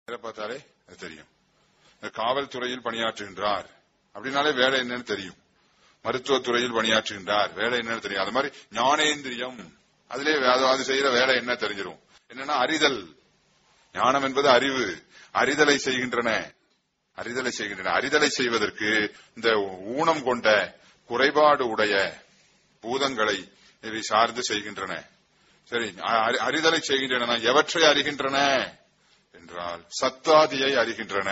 பேரை பார்த்தாலே அது தெரியும் இந்த காவல்துறையில் பணியாற்றுகின்றார் அப்படின்னாலே வேலை என்னன்னு தெரியும் மருத்துவத்துறையில் பணியாற்றுகின்றார் வேலை என்னன்னு தெரியும் அது மாதிரி ஞானேந்திரியம் அதிலே அது- அது செய்யற வேலை என்ன தெரிஞ்சிடும் என்னன்னா அறிதல் ஞானம் என்பது அறிவு அறிதலை செய்கின்றன அறிதலை செய்கின்றன அறிதலை செய்வதற்கு இந்த ஊனம் கொண்ட குறைபாடு உடைய பூதங்களை இவை சார்ந்து செய்கின்றன சரி அ- அறிதலை செய்கின்றன எவற்றை அறிகின்றன என்றால் சத்தாதியை அறிகின்றன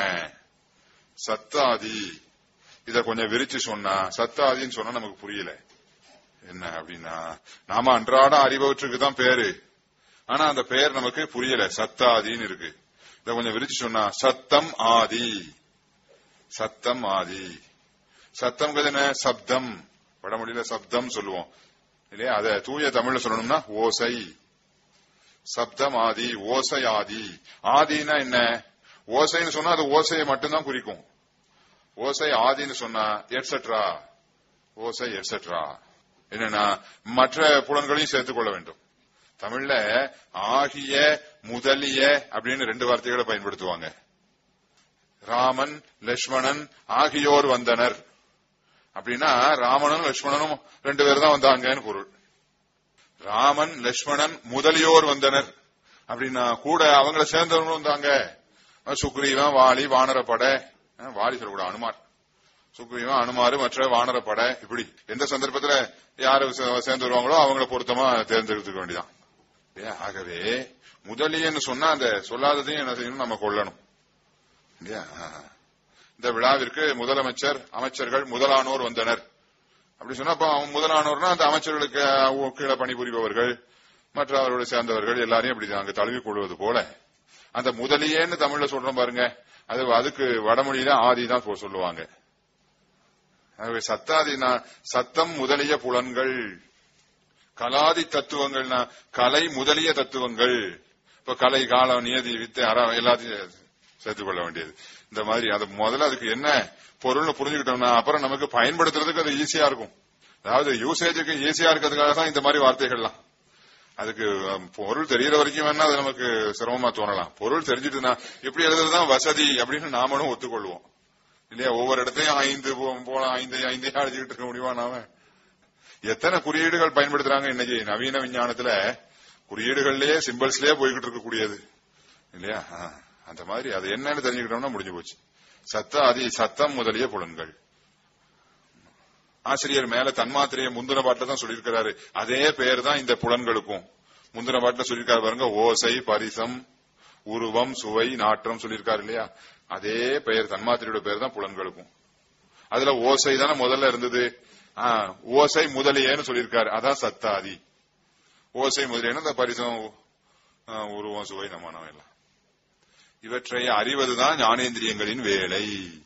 சத்தாதி இத கொஞ்சம் விரிச்சு சொன்னா சத்தாதின்னு சொன்னா நமக்கு புரியல என்ன அப்படின்னா நாம அன்றாட அறிபவற்றுக்கு தான் பேரு ஆனா அந்த பெயர் நமக்கு புரியல சத்தாதின்னு இருக்கு இத கொஞ்சம் விரிச்சு சொன்னா சத்தம் ஆதி சத்தம் ஆதி சத்தம்ங்கிறது என்ன சப்தம் வடமொழியில சப்தம் சொல்லுவோம் இல்லையா அத தூய தமிழ்ல சொல்லணும்னா ஓசை சப்தம் ஆதி ஓசை ஆதி ஆதினா என்ன ஓசைன்னு சொன்னா அது ஓசையை மட்டும்தான் குறிக்கும் ஓசை ஆதின்னு சொன்னா எட்ஸெட்ரா ஓசை எட்ஸெட்ரா என்னன்னா மற்ற புலன்களையும் சேர்த்துக் கொள்ள வேண்டும் தமிழ்ல ஆகிய முதலிய அப்படின்னு ரெண்டு வார்த்தைகளை பயன்படுத்துவாங்க ராமன் லட்சுமணன் ஆகியோர் வந்தனர் அப்படின்னா ராமனும் லட்சுமணனும் ரெண்டு பேர் தான் வந்தாங்கன்னு பொருள் ராமன் லட்சுமணன் முதலியோர் வந்தனர் அப்படின்னா கூட அவங்கள சேர்ந்தவங்களும் வந்தாங்க சுக்ரீவன் வாலி வானரப்படை அஹ், வாலி சொல்லக்கூடாது அனுமார் சுக்ரீவன் அனுமாரு மற்ற வானரப்படை இப்படி எந்த சந்தர்ப்பத்துல யாரு சே- சேர்ந்து வருவாங்களோ அவங்கள பொருத்தமா தேர்ந்தெடுத்துக்க வேண்டியதான் இல்லையா? ஆகவே முதலியன்னு சொன்னா அந்த சொல்லாததையும் என்ன செய்யணும் நம்ம கொள்ளணும் இல்லையா ஆஹ். இந்த விழாவிற்கு முதலமைச்சர் அமைச்சர்கள் முதலானோர் வந்தனர் அப்படி சொன்னா அப்ப அவங்க முதலானோர்னா அந்த அமைச்சர்களுக்கு அஹ், கீழே பணிபுரிபவர்கள் மற்ற அவரோட சேர்ந்தவர்கள் எல்லாரையும் அப்படி அங்க தழுவி கொள்வது போல அந்த முதலியேன்னு தமிழ்ல சொல்றோம் பாருங்க அது அதுக்கு வடமொழியில ஆதி தான் போ- சொல்லுவாங்க ஆகவே சத்தாதினா சத்தம் முதலிய புலன்கள் கலாதி தத்துவங்கள்னா கலை முதலிய தத்துவங்கள் இப்ப கலை காலம் நியதி வித்தை அற எல்லாத்தையும் சேர்த்துக் கொள்ள வேண்டியது இந்த மாதிரி அது முதல்ல அதுக்கு என்ன பொருள்னு புரிஞ்சுக்கிட்டோம்னா அப்புறம் நமக்கு பயன்படுத்துறதுக்கு அது ஈஸியா இருக்கும் அதாவது யூசேஜுக்கு ஈஸியா இருக்கிறதுக்காக தான் இந்த மாதிரி வார்த்தைகள்லாம் அதுக்கு அஹ், பொருள் தெரியற வரைக்கும் வேணா அது நமக்கு சிரமமா தோணலாம் பொருள் தெரிஞ்சிட்டுனா இப்படி எழுதுறதுதான் வசதி அப்படின்னு நாமளும் ஒத்துக்கொள்வோம் இல்லையா ஒவ்வொரு இடத்தையும் ஐந்து போ- போல ஐந்து ஐந்தே அழைச்சிக்கிட்டு இருக்க முடியுமா நாம எத்தனை குறியீடுகள் பயன்படுத்துறாங்க இன்னைக்கு நவீன விஞ்ஞானத்துல குறியீடுகள்லயே சிம்பிள்ஸ்லயே போய்கிட்டு இருக்கக்கூடியது இல்லையா ஆ, அந்த மாதிரி அது என்னன்னு தெரிஞ்சுக்கிட்டோம்னா முடிஞ்சு போச்சு சத்த அதி சத்தம் முதலிய புலன்கள் ஆசிரியர் மேல தன்மாத்திரையை முந்தின பாட்டில தான் சொல்லியிருக்கிறாரு அதே பெயர் தான் இந்த புலன்களுக்கும் முந்தின பாட்டில சொல்லியிருக்காரு பாருங்க ஓசை பரிசம் உருவம் சுவை நாற்றம் சொல்லியிருக்காரு இல்லையா அதே பெயர் தன்மாத்திரையோட பெயர் தான் புலன்களுக்கும் அதுல ஓசை தானே முதல்ல இருந்தது ஆ, ஓசை முதலியேன்னு சொல்லியிருக்காரு அதான் சத்தாதி ஓசை முதலியன்னு அந்த பரிசம் ஆ, உருவம் சுவை நமானம் எல்லாம் இவற்றை அறிவதுதான் ஞானேந்திரியங்களின் வேலை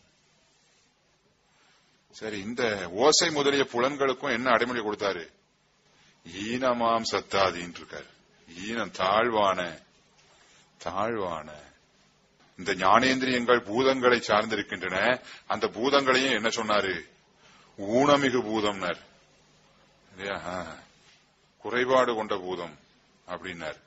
சரி இந்த ஓசை முதலிய புலன்களுக்கும் என்ன அடைமொழி கொடுத்தாரு ஈனமாம் சத்தாதின்னு இருக்காரு ஈனம் தாழ்வான தாழ்வான இந்த ஞானேந்திரியங்கள் பூதங்களை சார்ந்திருக்கின்றன அந்த பூதங்களையும் என்ன சொன்னாரு ஊனமிகு பூதம்னர் இல்லையா ஆ. குறைபாடு கொண்ட பூதம் அப்படின்னார்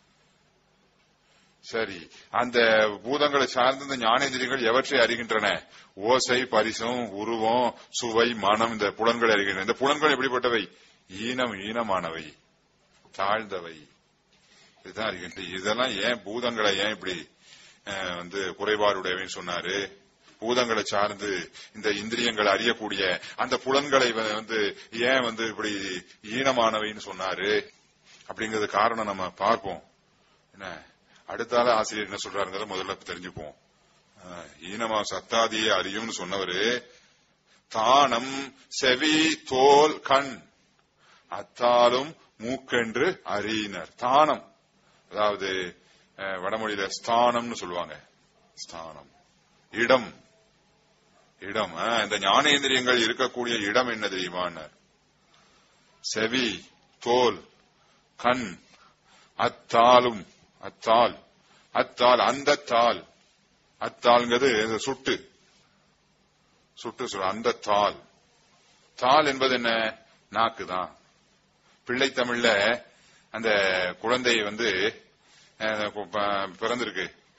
சரி அந்த பூதங்களை சார்ந்த இந்த ஞானேந்திரியங்கள் எவற்றை அறிகின்றன ஓசை பரிசம் உருவம் சுவை மனம் இந்த புலன்களை அறிகின்றன இந்த புலன்கள் எப்படிப்பட்டவை ஈனம் ஈனமானவை தாழ்ந்தவை இதுதான் அறிகின்றன இதெல்லாம் ஏன் பூதங்களை ஏன் இப்படி அஹ், வந்து குறைபாடுடையவன்னு சொன்னாரு பூதங்களை சார்ந்து இந்த இந்திரியங்களை அறியக்கூடிய அந்த புலன்களை வ- வந்து ஏன் வந்து இப்படி ஈனமானவைன்னு சொன்னாரு அப்படிங்கிறது காரணம் நம்ம பார்ப்போம் என்ன அடுத்தால ஆசிரியர் என்ன சொல்றாருங்கிறத முதல்ல தெரிஞ்சுப்போம் அஹ், ஈனமா சத்தாதியை அறியும்னு சொன்னவரு தானம் செவி தோல் கண் அத்தாலும் மூக்கென்று அறியினர் தானம் அதாவது அஹ், வடமொழியில ஸ்தானம்னு சொல்லுவாங்க ஸ்தானம் இடம் இடம் அஹ், இந்த ஞானேந்திரியங்கள் இருக்கக்கூடிய இடம் என்ன தெரியுமான்னார் செவி தோல் கண் அத்தாலும் அத்தால் அத்தால் அந்த தாள் அத்தாள்ங்கிறது இந்த சுட்டு சுட்டு சொல்ற அந்த தாள் தாள் என்பது என்ன நாக்கு தான் பிள்ளை தமிழ்ல அந்த குழந்தை வந்து அஹ், ப- பிறந்திருக்கு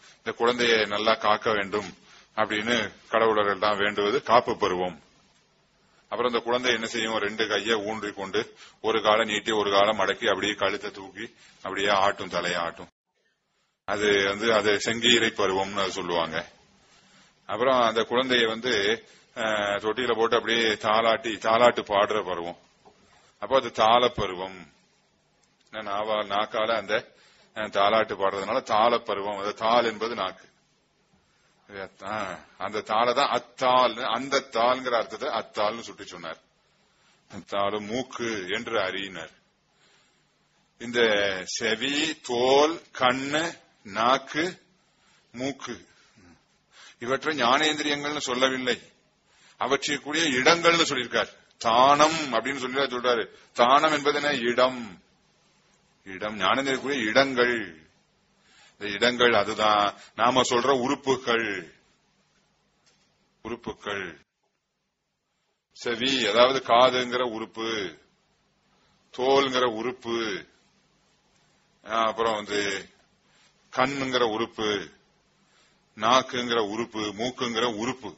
இந்த குழந்தையை நல்லா காக்க வேண்டும் அப்படின்னு கடவுளர்கள் தான் வேண்டுவது காப்பு பருவம் அப்புறம் இந்த குழந்தை என்ன செய்யும் ரெண்டு கையை ஊன்றி கொண்டு ஒரு காலை நீட்டி ஒரு காலை மடக்கி அப்படியே கழுத்தை தூக்கி அப்படியே ஆட்டும் தலையை ஆட்டும் அது வந்து அது செங்கீரை பருவம்னு அது சொல்லுவாங்க அப்புறம் அந்த குழந்தைய வந்து அஹ், தொட்டியில போட்டு அப்படியே தாலாட்டி தாலாட்டு பாடுற பருவம் அப்போ அது தாள பருவம் என்ன நாவா நாக்கால அந்த அஹ், தாலாட்டு பாடுறதுனால தாள பருவம் அது தாள் என்பது நாக்கு இது அத்தான். அந்த தாளை தான் அத்தாள் அந்த தாள்ங்கிற அர்த்தத்தை அத்தாள்னு சுட்டி சொன்னார் அத்தாளு மூக்கு என்று அறியினர் இந்த செவி தோல் கண்ணு நாக்கு மூக்கு இவற்றை ஞானேந்திரியங்கள்னு சொல்லவில்லை அவற்றிற்குரிய இடங்கள்னு சொல்லியிருக்கார் தானம் அப்படின்னு சொல்லி சொல்றாரு தானம் என்பது என்ன இடம் இடம் ஞானேந்திரியக்குரிய இடங்கள் இந்த இடங்கள் அதுதான் நாம சொல்ற உறுப்புகள் உறுப்புகள் செவி அதாவது காதுங்கிற உறுப்பு தோல்ங்கிற உறுப்பு ஆஹ் அப்புறம் வந்து கண்ணுங்கிற உறுப்பு நாக்குங்கிற உறுப்பு மூக்குங்கிற உறுப்பு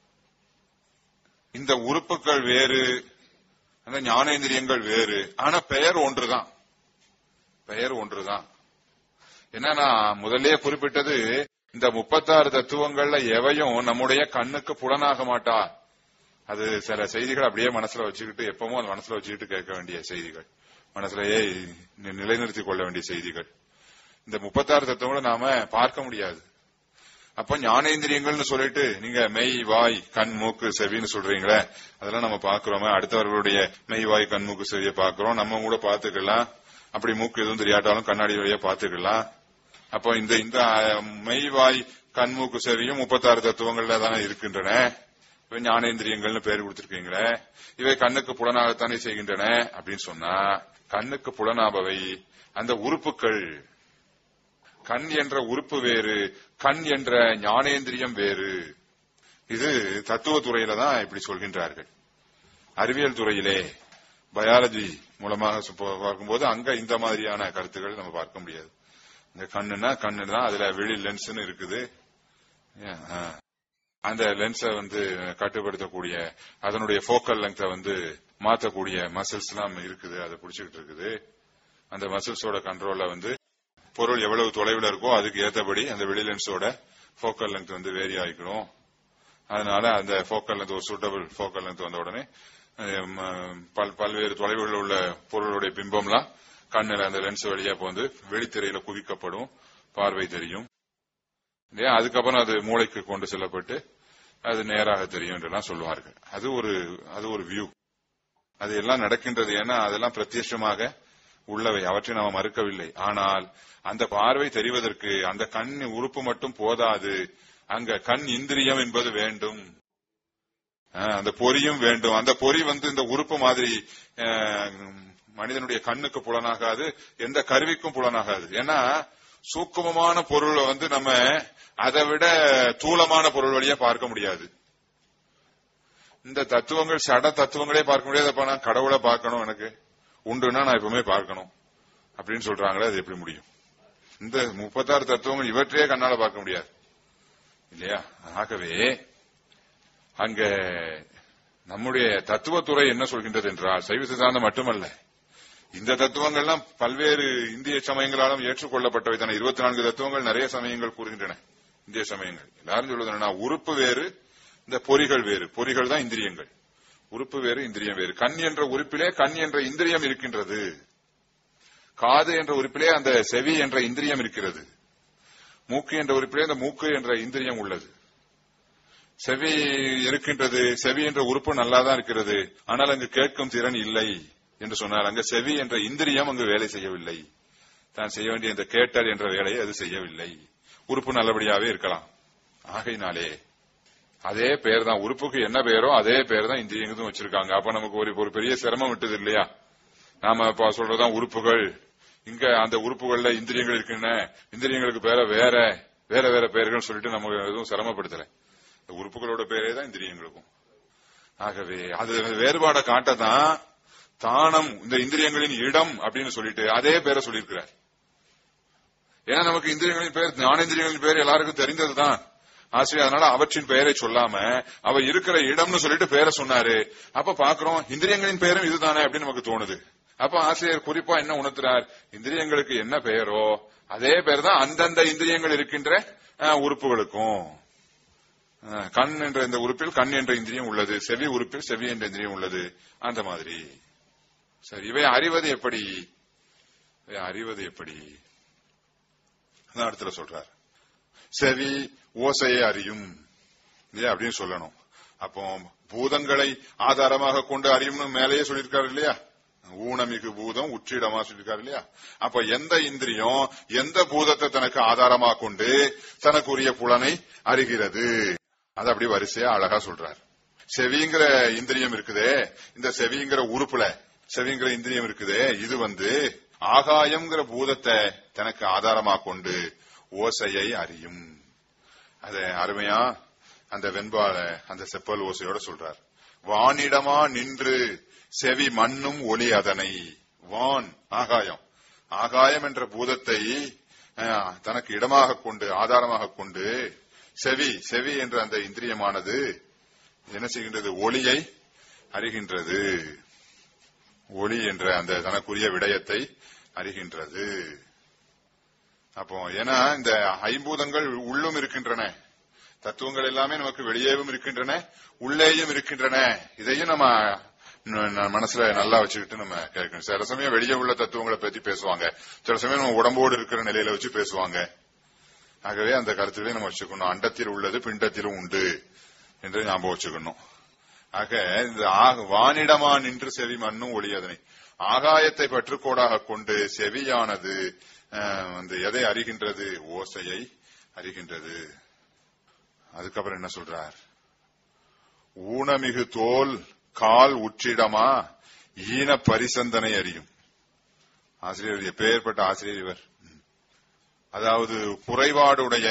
இந்த உறுப்புகள் வேறு அந்த ஞானேந்திரியங்கள் வேறு ஆனா பெயர் ஒன்றுதான் பெயர் ஒன்றுதான் என்னன்னா முதல்லயே குறிப்பிட்டது இந்த முப்பத்தாறு தத்துவங்கள்ல எவையும் நம்முடைய கண்ணுக்கு புலனாக மாட்டா அது சில செய்திகள் அப்படியே மனசுல வச்சுக்கிட்டு எப்பவும் அது மனசுல வச்சுக்கிட்டு கேட்க வேண்டிய செய்திகள் மனசுலயே நி- நிலைநிறுத்திக் கொள்ள வேண்டிய செய்திகள் இந்த முப்பத்தாறு தத்துவங்களை நாம பார்க்க முடியாது அப்ப ஞானேந்திரியங்கள்னு சொல்லிட்டு நீங்க மெய் வாய் கண் மூக்கு செவின்னு சொல்றீங்களே அதெல்லாம் நம்ம பாக்குறோமே அடுத்தவர்களுடைய மெய் வாய் கண் மூக்கு செவியை பாக்குறோம் நம்ம கூட பாத்துக்கலாம் அப்படி மூக்கு எதுவும் தெரியாட்டாலும் கண்ணாடி வழியா பாத்துக்கலாம் அப்போ இந்த இந்த அஹ், மெய் வாய் கண் மூக்கு செவியும் முப்பத்தாறு தத்துவங்கள்ல தானே இருக்கின்றன இவை ஞானேந்திரியங்கள்னு பேர் கொடுத்திருக்கீங்களே இவை கண்ணுக்கு புலனாகத்தானே செய்கின்றன அப்படின்னு சொன்னா கண்ணுக்கு புலனாபவை அந்த உறுப்புகள் கண் என்ற உறுப்பு வேறு கண் என்ற ஞானேந்திரியம் வேறு இது தத்துவ துறையில தான் இப்படி சொல்கின்றார்கள் அறிவியல் துறையிலே பயாலஜி மூலமாக சு- பா- பார்க்கும்போது அங்க இந்த மாதிரியான கருத்துக்கள் நம்ம பார்க்க முடியாது இந்த கண்ணுனா கண்ணு தான் அதுல விழி லென்ஸ்னு இருக்குது ஏன், ஆ. அந்த லென்ஸை வந்து கட்டுப்படுத்தக்கூடிய அதனுடைய ஃபோக்கல் லெங்த வந்து மாத்தக்கூடிய மசில்ஸ் எல்லாம் இருக்குது அதை பிடிச்சிக்கிட்டு இருக்குது அந்த மசில்ஸோட கண்ட்ரோல்ல வந்து பொருள் எவ்வளவு தொலைவில் இருக்கோ அதுக்கு ஏத்தபடி அந்த வெளி லென்ஸோட ஃபோக்கல் லென்த் வந்து வேரி ஆகிக்கணும் அதனால அந்த ஃபோக்கல் லென்த் ஒரு சூட்டபிள் ஃபோக்கல் லென்த் வந்த உடனே அஹ், ம- பல் பல்வேறு தொலைவுகளில் உள்ள பொருளுடைய பிம்பம்லாம் கண்ணுல அந்த லென்ஸ் வழியா வந்து வெளித்திரையில குவிக்கப்படும் பார்வை தெரியும் இல்லையா அதுக்கப்புறம் அது மூளைக்கு கொண்டு செல்லப்பட்டு அது நேராக தெரியும் என்றெல்லாம் சொல்லுவார்கள் அது ஒரு அது ஒரு வியூ அது எல்லாம் நடக்கின்றது ஏன்னா அதெல்லாம் பிரத்யட்சமாக உள்ளவை அவற்றை நாம் மறுக்கவில்லை ஆனால் அந்த பார்வை தெரிவதற்கு அந்த கண் உறுப்பு மட்டும் போதாது அங்க கண் இந்திரியம் என்பது வேண்டும் ஆஹ், அந்த பொறியும் வேண்டும் அந்த பொறி வந்து இந்த உறுப்பு மாதிரி ஆஹ், மனிதனுடைய கண்ணுக்கு புலனாகாது எந்த கருவிக்கும் புலனாகாது ஏன்னா சூக்குமமான பொருளை வந்து நம்ம அதை விட தூளமான பொருள் வழியா பார்க்க முடியாது இந்த தத்துவங்கள் சட தத்துவங்களே பார்க்க முடியாது அப்ப நான் கடவுளை பார்க்கணும் எனக்கு உண்டுன்னா நான் எப்பவுமே பார்க்கணும் அப்படின்னு சொல்றாங்களே அது எப்படி முடியும் இந்த முப்பத்தாறு தத்துவங்கள் இவற்றையே கண்ணால பார்க்க முடியாது இல்லையா ஆகவே அங்க நம்முடைய தத்துவத்துறை என்ன சொல்கின்றது என்றால் சைவ சித்தாந்தம் மட்டுமல்ல இந்த தத்துவங்கள்லாம் பல்வேறு இந்திய சமயங்களாலும் ஏற்றுக்கொள்ளப்பட்டவை தானே இருபத்தி நான்கு தத்துவங்கள் நிறைய சமயங்கள் கூறுகின்றன இந்திய சமயங்கள் எல்லாரும் சொல்வது என்னன்னா உறுப்பு வேறு இந்த பொறிகள் வேறு பொறிகள் தான் இந்திரியங்கள் உறுப்பு வேறு இந்திரியம் வேறு கண் என்ற உறுப்பிலே கண் என்ற இந்திரியம் இருக்கின்றது காது என்ற உறுப்பிலே அந்த செவி என்ற இந்திரியம் இருக்கிறது மூக்கு என்ற உறுப்பிலே அந்த மூக்கு என்ற இந்திரியம் உள்ளது செவி இருக்கின்றது செவி என்ற உறுப்பு நல்லாதான் இருக்கிறது ஆனால் அங்கு கேட்கும் திறன் இல்லை என்று சொன்னார் அங்கு செவி என்ற இந்திரியம் அங்கு வேலை செய்யவில்லை தான் செய்ய வேண்டிய இந்த கேட்டல் என்ற வேலையை அது செய்யவில்லை உறுப்பு நல்லபடியாவே இருக்கலாம் ஆகையினாலே அதே பேர் தான் உறுப்புக்கு என்ன பேரோ அதே பேர் தான் இந்திரியங்களும் வச்சிருக்காங்க அப்ப நமக்கு ஒரு ஒரு பெரிய சிரமம் விட்டது இல்லையா நாம இப்ப சொல்றதுதான் உறுப்புகள் இங்க அந்த உறுப்புகள்ல இந்திரியங்கள் இருக்கின்றன இந்திரியங்களுக்கு பேர வேற வேற வேற பெயர்கள் சொல்லிட்டு நம்ம எதுவும் சிரமப்படுத்தல இந்த உறுப்புகளோட பேரே தான் இந்திரியங்களுக்கும் ஆகவே அது வேறுபாடை காட்டதான் தானம் இந்த இந்திரியங்களின் இடம் அப்படின்னு சொல்லிட்டு அதே பேரை சொல்லியிருக்கிறார் ஏன்னா நமக்கு இந்திரியங்களின் பெயர் ஞானேந்திரியங்களின் பெயர் எல்லாருக்கும் தெரிந்ததுதான் ஆசிரியர் அதனால அவற்றின் பெயரை சொல்லாம அவ இருக்கிற இடம்னு சொல்லிட்டு பெயரை சொன்னாரு அப்ப பாக்குறோம் இந்திரியங்களின் பெயரும் இதுதானே அப்படின்னு நமக்கு தோணுது அப்ப ஆசிரியர் குறிப்பா என்ன உணர்த்துறார் இந்திரியங்களுக்கு என்ன பெயரோ அதே பெயர் தான் அந்தந்த இந்திரியங்கள் இருக்கின்ற அஹ், உறுப்புகளுக்கும் அஹ், கண் என்ற இந்த உறுப்பில் கண் என்ற இந்திரியம் உள்ளது செவி உறுப்பில் செவி என்ற இந்திரியம் உள்ளது அந்த மாதிரி சரி இவை அறிவது எப்படி இவை அறிவது எப்படி அதான் அடுத்துல சொல்றார் செவி ஓசையை அறியும் இல்லையா அப்படின்னு சொல்லணும் அப்போ பூதங்களை ஆதாரமாக கொண்டு அறியும்னு மேலேயே சொல்லியிருக்காரு இல்லையா ஊனமிகு பூதம் உற்றிடமா சொல்லியிருக்காரு இல்லையா அப்ப எந்த இந்திரியம் எந்த பூதத்தை தனக்கு ஆதாரமா கொண்டு தனக்குரிய புலனை அறிகிறது அது அப்படி வரிசையா அழகா சொல்றார் செவிங்கிற இந்திரியம் இருக்குதே இந்த செவிங்கிற உறுப்புல செவிங்கிற இந்திரியம் இருக்குதே இது வந்து ஆகாயம்ங்கிற பூதத்தை தனக்கு ஆதாரமா கொண்டு ஓசையை அறியும் அத அருமையா அந்த வெண்பால அந்த செப்பல் ஓசையோட சொல்றார் வானிடமா நின்று செவி மண்ணும் ஒளி அதனை வான் ஆகாயம் ஆகாயம் என்ற பூதத்தை அஹ், தனக்கு இடமாக கொண்டு ஆதாரமாக கொண்டு செவி செவி என்ற அந்த இந்திரியமானது என்ன செய்கின்றது ஒளியை அறிகின்றது ஒளி என்ற அந்த தனக்குரிய விடயத்தை அறிகின்றது அப்போ ஏன்னா இந்த ஐம்பூதங்கள் உள்ளும் இருக்கின்றன தத்துவங்கள் எல்லாமே நமக்கு வெளியேவும் இருக்கின்றன உள்ளேயும் இருக்கின்றன இதையும் நம்ம ந- ந- மனசுல நல்லா வச்சுக்கிட்டு நம்ம கேட்கணும் சில சமயம் வெளியே உள்ள தத்துவங்களை பத்தி பேசுவாங்க சில சமயம் நம்ம உடம்போடு இருக்கிற நிலையில வச்சு பேசுவாங்க ஆகவே அந்த கருத்துக்களை நம்ம வச்சுக்கணும் அண்டத்தில் உள்ளது பிண்டத்திலும் உண்டு என்று ஞாபகம் வச்சுக்கணும் ஆக இந்த ஆக- வானிடமா நின்று செவி மண்ணும் ஒளி அதனை ஆகாயத்தை பற்றுக்கோடாக கொண்டு செவியானது அஹ், வந்து எதை அறிகின்றது ஓசையை அறிகின்றது அதுக்கப்புறம் என்ன சொல்றார் ஊனமிகு தோல் கால் உற்றிடமா ஈன பரிசந்தனை அறியும் ஆசிரியர் எப்பேற்பட்ட ஆசிரியர் இவர் அதாவது குறைபாடுடைய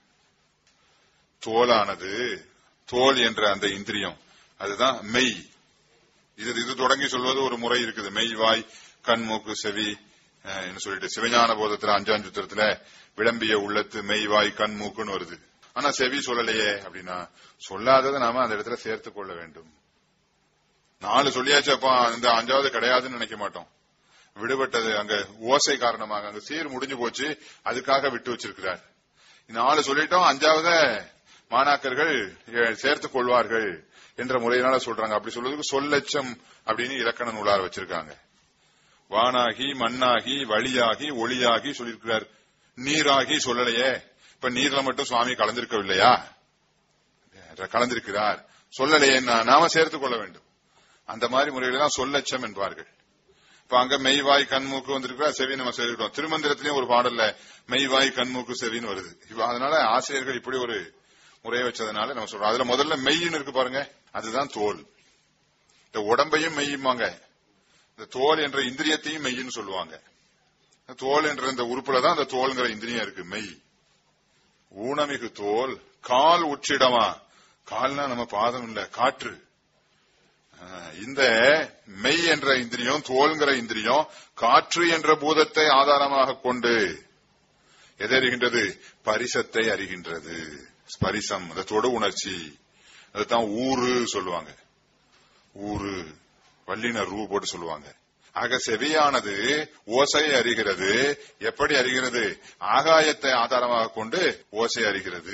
தோலானது தோல் என்ற அந்த இந்திரியம் அதுதான் மெய் இது இது தொடங்கி சொல்வது ஒரு முறை இருக்குது மெய் வாய் கண் மூக்கு செவி அஹ், என்ன சொல்லிட்டு சிவஞான போதத்துல அஞ்சாம் சுத்திரத்துல விளம்பிய உள்ளத்து மெய் வாய் கண் மூக்குன்னு வருது ஆனா செவி சொல்லலையே அப்படின்னா சொல்லாததை நாம அந்த இடத்துல சேர்த்துக் கொள்ள வேண்டும் நாலு சொல்லியாச்சு அப்ப இந்த அஞ்சாவது கிடையாதுன்னு நினைக்க மாட்டோம் விடுபட்டது அங்க ஓசை காரணமாக அங்க சீர் முடிஞ்சு போச்சு அதுக்காக விட்டு வச்சிருக்கிறார் நாலு சொல்லிட்டோம் அஞ்சாவத மாணாக்கர்கள் எ- சேர்த்துக் கொள்வார்கள் என்ற முறையினால சொல்றாங்க அப்படி சொல்றதுக்கு சொல்லச்சம் அப்படின்னு இலக்கண நூலார் வச்சிருக்காங்க வானாகி மண்ணாகி வழியாகி ஒளியாகி சொல்லியிருக்கிறார் நீராகி சொல்லலையே இப்ப நீர்ல மட்டும் சுவாமி கலந்திருக்கவில்லையா கலந்திருக்கிறார் சொல்லலையே நா- நாம சேர்த்துக் கொள்ள வேண்டும் அந்த மாதிரி முறையில தான் சொல்லச்சம் என்பார்கள் இப்ப அங்க மெய்வாய் கண்மூக்கு வந்திருக்கிறா செவி நம்ம சொல்லிருக்கோம் திருமந்திரத்திலயும் ஒரு பாடல்ல மெய்வாய் கண்மூக்கு செவின்னு வருது இப்ப அதனால ஆசிரியர்கள் இப்படி ஒரு முறையை வச்சதுனால நம்ம சொல்றோம் அதுல முதல்ல மெய்ன்னு இருக்கு பாருங்க அதுதான் தோல் இந்த உடம்பையும் மெய்யுமாங்க இந்த தோல் என்ற இந்திரியத்தையும் மெய்ன்னு சொல்லுவாங்க இந்த தோல் என்ற இந்த உறுப்புல தான் அந்த தோல்ங்கிற இந்திரியம் இருக்கு மெய் ஊனமிகு தோல் கால் உச்சிடமா கால்னா நம்ம பாதம் இல்ல காற்று ஆஹ், இந்த மெய் என்ற இந்திரியம் தோல்ங்கிற இந்திரியம் காற்று என்ற பூதத்தை ஆதாரமாக கொண்டு எதை அறிகின்றது பரிசத்தை அறிகின்றது ஸ்பரிசம் அந்த தொடு உணர்ச்சி அதுதான் ஊரு சொல்லுவாங்க ஊரு வல்லினர் ரூ போட்டு சொல்லுவாங்க ஆக செவியானது ஓசையை அறிகிறது எப்படி அறிகிறது ஆகாயத்தை ஆதாரமாக கொண்டு ஓசை அறிகிறது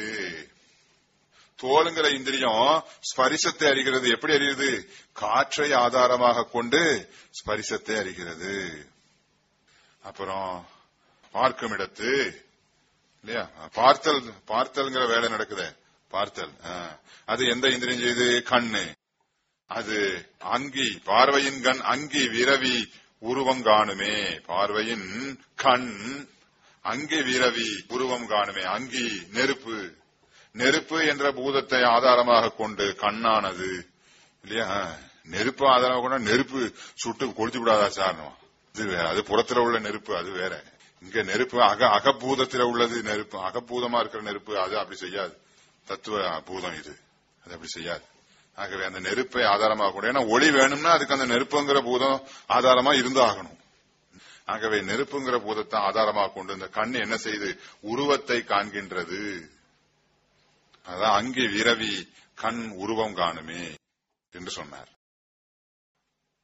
தோலுங்கிற இந்திரியம் ஸ்பரிசத்தை அறிகிறது எப்படி அறிகிறது காற்றை ஆதாரமாக கொண்டு ஸ்பரிசத்தை அறிகிறது அப்புறம் பார்க்கும் இடத்து இல்லையா பார்த்தல் பார்த்தல்ங்கிற வேலை நடக்குதே பார்த்தல் ஆ. அது எந்த இந்திரியம் செய்யுது கண்ணு அது அங்கி பார்வையின் கண் அங்கி விரவி உருவம் காணுமே பார்வையின் கண் அங்கி விரவி உருவம் காணுமே அங்கி நெருப்பு நெருப்பு என்ற பூதத்தை ஆதாரமாக கொண்டு கண்ணானது இல்லையா நெருப்பு ஆதாரமாக கொண்ட நெருப்பு சுட்டு கொளுத்தி விடாதா சார் இது வேற அது புறத்துல உள்ள நெருப்பு அது வேற இங்க நெருப்பு அக அகபூதத்துல உள்ளது நெருப்பு அகபூதமா இருக்கிற நெருப்பு அது அப்படி செய்யாது தத்துவ பூதம் இது அது அப்படி செய்யாது ஆகவே அந்த நெருப்பை ஆதாரமாக கொண்டு ஏன்னா ஒளி வேணும்னா அதுக்கு அந்த நெருப்புங்கிற பூதம் ஆதாரமா இருந்து ஆகணும் ஆகவே நெருப்புங்கிற பூதத்தை ஆதாரமாக கொண்டு இந்த கண் என்ன செய்து உருவத்தை காண்கின்றது அதான் அங்கே விரவி கண் உருவம் காணுமே என்று சொன்னார்